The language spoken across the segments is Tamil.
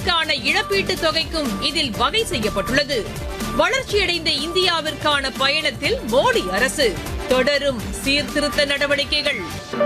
விபத்துகளுக்கான இழப்பீட்டுத் தொகைக்கும் இதில் வகை செய்யப்பட்டுள்ளது வளர்ச்சியடைந்த இந்தியாவிற்கான பயணத்தில் மோடி அரசு தொடரும் சீர்திருத்த நடவடிக்கைகள்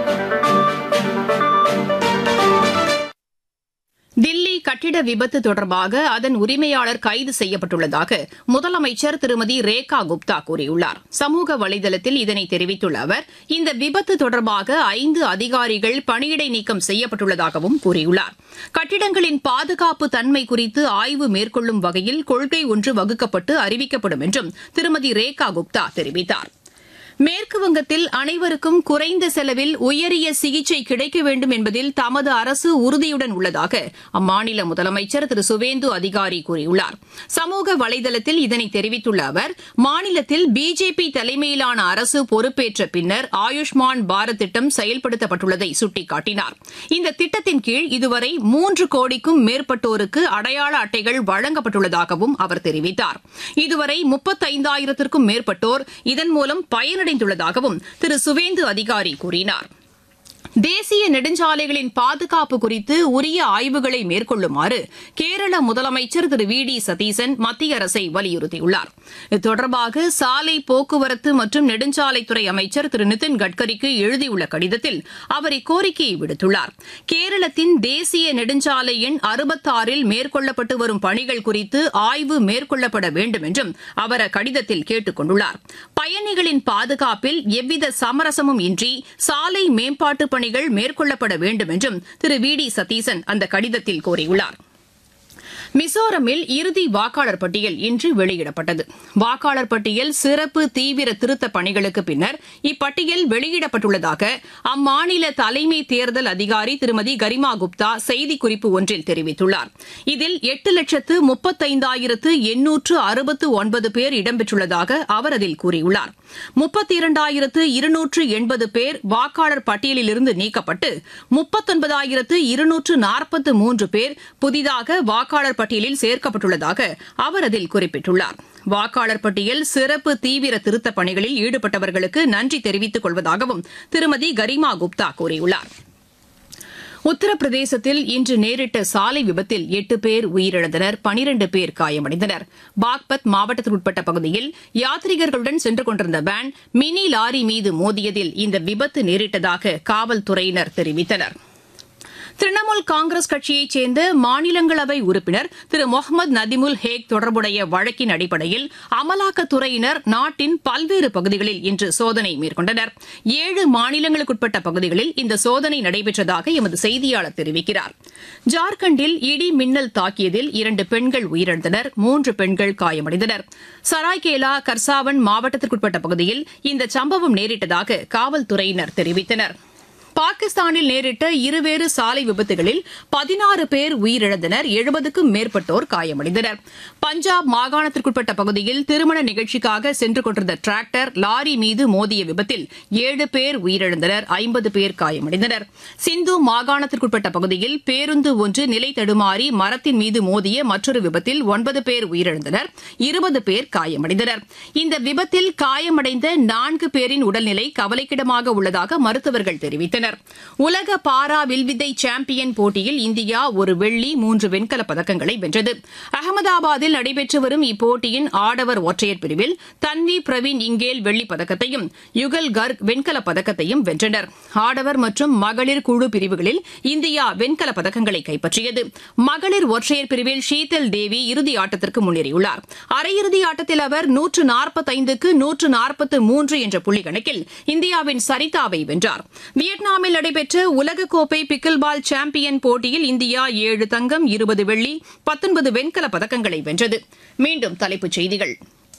தில்லி கட்டிட விபத்து தொடர்பாக அதன் உரிமையாளர் கைது செய்யப்பட்டுள்ளதாக முதலமைச்சர் திருமதி ரேகா குப்தா கூறியுள்ளார் சமூக வலைதளத்தில் இதனை தெரிவித்துள்ள அவர் இந்த விபத்து தொடர்பாக ஐந்து அதிகாரிகள் பணியிடை நீக்கம் செய்யப்பட்டுள்ளதாகவும் கூறியுள்ளார் கட்டிடங்களின் பாதுகாப்பு தன்மை குறித்து ஆய்வு மேற்கொள்ளும் வகையில் கொள்கை ஒன்று வகுக்கப்பட்டு அறிவிக்கப்படும் என்றும் திருமதி ரேகா குப்தா தெரிவித்தாா் மேற்கு வங்கத்தில் அனைவருக்கும் குறைந்த செலவில் உயரிய சிகிச்சை கிடைக்க வேண்டும் என்பதில் தமது அரசு உறுதியுடன் உள்ளதாக அம்மாநில முதலமைச்சர் திரு சுவேந்து அதிகாரி கூறியுள்ளார் சமூக வலைதளத்தில் இதனை தெரிவித்துள்ள அவர் மாநிலத்தில் பிஜேபி தலைமையிலான அரசு பொறுப்பேற்ற பின்னர் ஆயுஷ்மான் பாரத் திட்டம் செயல்படுத்தப்பட்டுள்ளதை சுட்டிக்காட்டினார் இந்த திட்டத்தின் கீழ் இதுவரை மூன்று கோடிக்கும் மேற்பட்டோருக்கு அடையாள அட்டைகள் வழங்கப்பட்டுள்ளதாகவும் அவர் தெரிவித்தார் இதுவரை முப்பத்தைந்தாயிரத்திற்கும் மேற்பட்டோர் இதன் மூலம் பயன் பயனடைந்துள்ளதாகவும் திரு சுவேந்து அதிகாரி கூறினார் தேசிய நெடுஞ்சாலைகளின் பாதுகாப்பு குறித்து உரிய ஆய்வுகளை மேற்கொள்ளுமாறு கேரள முதலமைச்சர் திரு வி டி சதீசன் மத்திய அரசை வலியுறுத்தியுள்ளார் இது தொடர்பாக சாலை போக்குவரத்து மற்றும் நெடுஞ்சாலைத்துறை அமைச்சர் திரு நிதின் கட்கரிக்கு எழுதியுள்ள கடிதத்தில் அவர் இக்கோரிக்கையை விடுத்துள்ளார் கேரளத்தின் தேசிய நெடுஞ்சாலை எண் அறுபத்தாறில் மேற்கொள்ளப்பட்டு வரும் பணிகள் குறித்து ஆய்வு மேற்கொள்ளப்பட வேண்டும் என்றும் அவர் அக்கடிதத்தில் கேட்டுக் கொண்டுள்ளார் பயணிகளின் பாதுகாப்பில் எவ்வித சமரசமும் இன்றி சாலை மேம்பாட்டு பணிகள் மேற்கொள்ளப்பட வேண்டும் என்றும் திரு வி டி சதீசன் அந்த கடிதத்தில் கோரியுள்ளார் மிசோரமில் இறுதி வாக்காளர் பட்டியல் இன்று வெளியிடப்பட்டது வாக்காளர் பட்டியல் சிறப்பு தீவிர திருத்தப் பணிகளுக்கு பின்னர் இப்பட்டியல் வெளியிடப்பட்டுள்ளதாக அம்மாநில தலைமை தேர்தல் அதிகாரி திருமதி கரிமா குப்தா செய்திக்குறிப்பு ஒன்றில் தெரிவித்துள்ளார் இதில் எட்டு லட்சத்து முப்பத்தைந்தாயிரத்து எண்ணூற்று அறுபத்து ஒன்பது பேர் இடம்பெற்றுள்ளதாக அவர் அதில் கூறியுள்ளார் முப்பத்தி இரண்டாயிரத்து இருநூற்று எண்பது பேர் வாக்காளர் பட்டியலிலிருந்து நீக்கப்பட்டு முப்பத்தொன்பதாயிரத்து இருநூற்று நாற்பத்து மூன்று பேர் புதிதாக வாக்காளர் பட்டியலில் சேர்க்கப்பட்டுள்ளதாக அவர் அதில் குறிப்பிட்டுள்ளார் வாக்காளர் பட்டியல் சிறப்பு தீவிர திருத்தப் பணிகளில் ஈடுபட்டவர்களுக்கு நன்றி தெரிவித்துக் கொள்வதாகவும் திருமதி கரிமா குப்தா கூறியுள்ளார் உத்தரப்பிரதேசத்தில் இன்று நேரிட்ட சாலை விபத்தில் எட்டு பேர் உயிரிழந்தனர் பனிரண்டு பேர் காயமடைந்தனர் பாக்பத் மாவட்டத்திற்குட்பட்ட பகுதியில் யாத்ரீகர்களுடன் சென்று கொண்டிருந்த வேன் மினி லாரி மீது மோதியதில் இந்த விபத்து நேரிட்டதாக காவல்துறையினர் தெரிவித்தனா் திரிணாமுல் காங்கிரஸ் கட்சியைச் சேர்ந்த மாநிலங்களவை உறுப்பினர் திரு முகமது நதிமுல் ஹேக் தொடர்புடைய வழக்கின் அடிப்படையில் அமலாக்கத்துறையினர் நாட்டின் பல்வேறு பகுதிகளில் இன்று சோதனை மேற்கொண்டனர் ஏழு மாநிலங்களுக்குட்பட்ட பகுதிகளில் இந்த சோதனை நடைபெற்றதாக எமது செய்தியாளர் தெரிவிக்கிறார் ஜார்க்கண்டில் இடி மின்னல் தாக்கியதில் இரண்டு பெண்கள் உயிரிழந்தனர் மூன்று பெண்கள் காயமடைந்தனர் சராய்கேலா கர்சாவன் மாவட்டத்திற்குட்பட்ட பகுதியில் இந்த சம்பவம் நேரிட்டதாக காவல்துறையினர் தெரிவித்தனா் பாகிஸ்தானில் நேரிட்ட இருவேறு சாலை விபத்துகளில் பதினாறு பேர் உயிரிழந்தனர் எழுபதுக்கும் மேற்பட்டோர் காயமடைந்தனர் பஞ்சாப் மாகாணத்திற்குட்பட்ட பகுதியில் திருமண நிகழ்ச்சிக்காக சென்று கொண்டிருந்த டிராக்டர் லாரி மீது மோதிய விபத்தில் ஏழு பேர் உயிரிழந்தனர் ஐம்பது பேர் காயமடைந்தனர் சிந்து மாகாணத்திற்குட்பட்ட பகுதியில் பேருந்து ஒன்று நிலை தடுமாறி மரத்தின் மீது மோதிய மற்றொரு விபத்தில் ஒன்பது பேர் உயிரிழந்தனர் இருபது பேர் காயமடைந்தனர் இந்த விபத்தில் காயமடைந்த நான்கு பேரின் உடல்நிலை கவலைக்கிடமாக உள்ளதாக மருத்துவர்கள் தெரிவித்தனர் உலக பாரா வில்வித்தை சாம்பியன் போட்டியில் இந்தியா ஒரு வெள்ளி மூன்று வெண்கலப் பதக்கங்களை வென்றது அகமதாபாத்தில் நடைபெற்று வரும் இப்போட்டியின் ஆடவர் ஒற்றையர் பிரிவில் தன்வி பிரவீன் இங்கேல் வெள்ளிப் பதக்கத்தையும் யுகல் கர்க் வெண்கலப் பதக்கத்தையும் வென்றனர் ஆடவர் மற்றும் மகளிர் குழு பிரிவுகளில் இந்தியா வெண்கலப் பதக்கங்களை கைப்பற்றியது மகளிர் ஒற்றையர் பிரிவில் ஷீதல் தேவி இறுதி ஆட்டத்திற்கு முன்னேறியுள்ளார் அரையிறுதி ஆட்டத்தில் அவர் நூற்று நாற்பத்தைந்துக்கு நூற்று நாற்பத்து மூன்று என்ற புள்ளி கணக்கில் இந்தியாவின் சரிதாவை வென்றார் வியட்நாமில் நடைபெற்ற உலகக்கோப்பை பிக்கில் பால் சாம்பியன் போட்டியில் இந்தியா ஏழு தங்கம் இருபது வெள்ளி பத்தொன்பது வெண்கலப் பதக்கங்களை வென்றது மீண்டும் தலைப்புச் செய்திகள்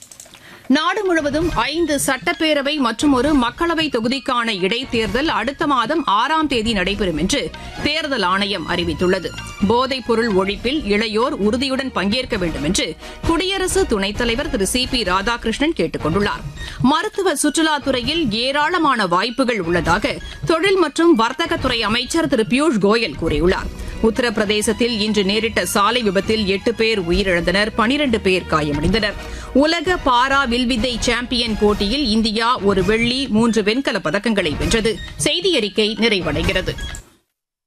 நாடு முழுவதும் ஐந்து சட்டப்பேரவை மற்றும் ஒரு மக்களவை தொகுதிக்கான இடைத்தேர்தல் அடுத்த மாதம் ஆறாம் தேதி நடைபெறும் என்று தேர்தல் ஆணையம் அறிவித்துள்ளது போதைப் பொருள் ஒழிப்பில் இளையோர் உறுதியுடன் பங்கேற்க வேண்டும் என்று குடியரசு துணைத் தலைவர் திரு சி பி ராதாகிருஷ்ணன் கேட்டுக் கொண்டுள்ளார் மருத்துவ சுற்றுலாத்துறையில் ஏராளமான வாய்ப்புகள் உள்ளதாக தொழில் மற்றும் வர்த்தகத்துறை அமைச்சர் திரு பியூஷ் கோயல் கூறியுள்ளார் உத்தரப்பிரதேசத்தில் இன்று நேரிட்ட சாலை விபத்தில் எட்டு பேர் உயிரிழந்தனர் பனிரண்டு பேர் காயமடைந்தனர் உலக பாரா வில்வித்தை சாம்பியன் போட்டியில் இந்தியா ஒரு வெள்ளி மூன்று வெண்கலப் பதக்கங்களை வென்றது செய்தி அறிக்கை நிறைவடைகிறது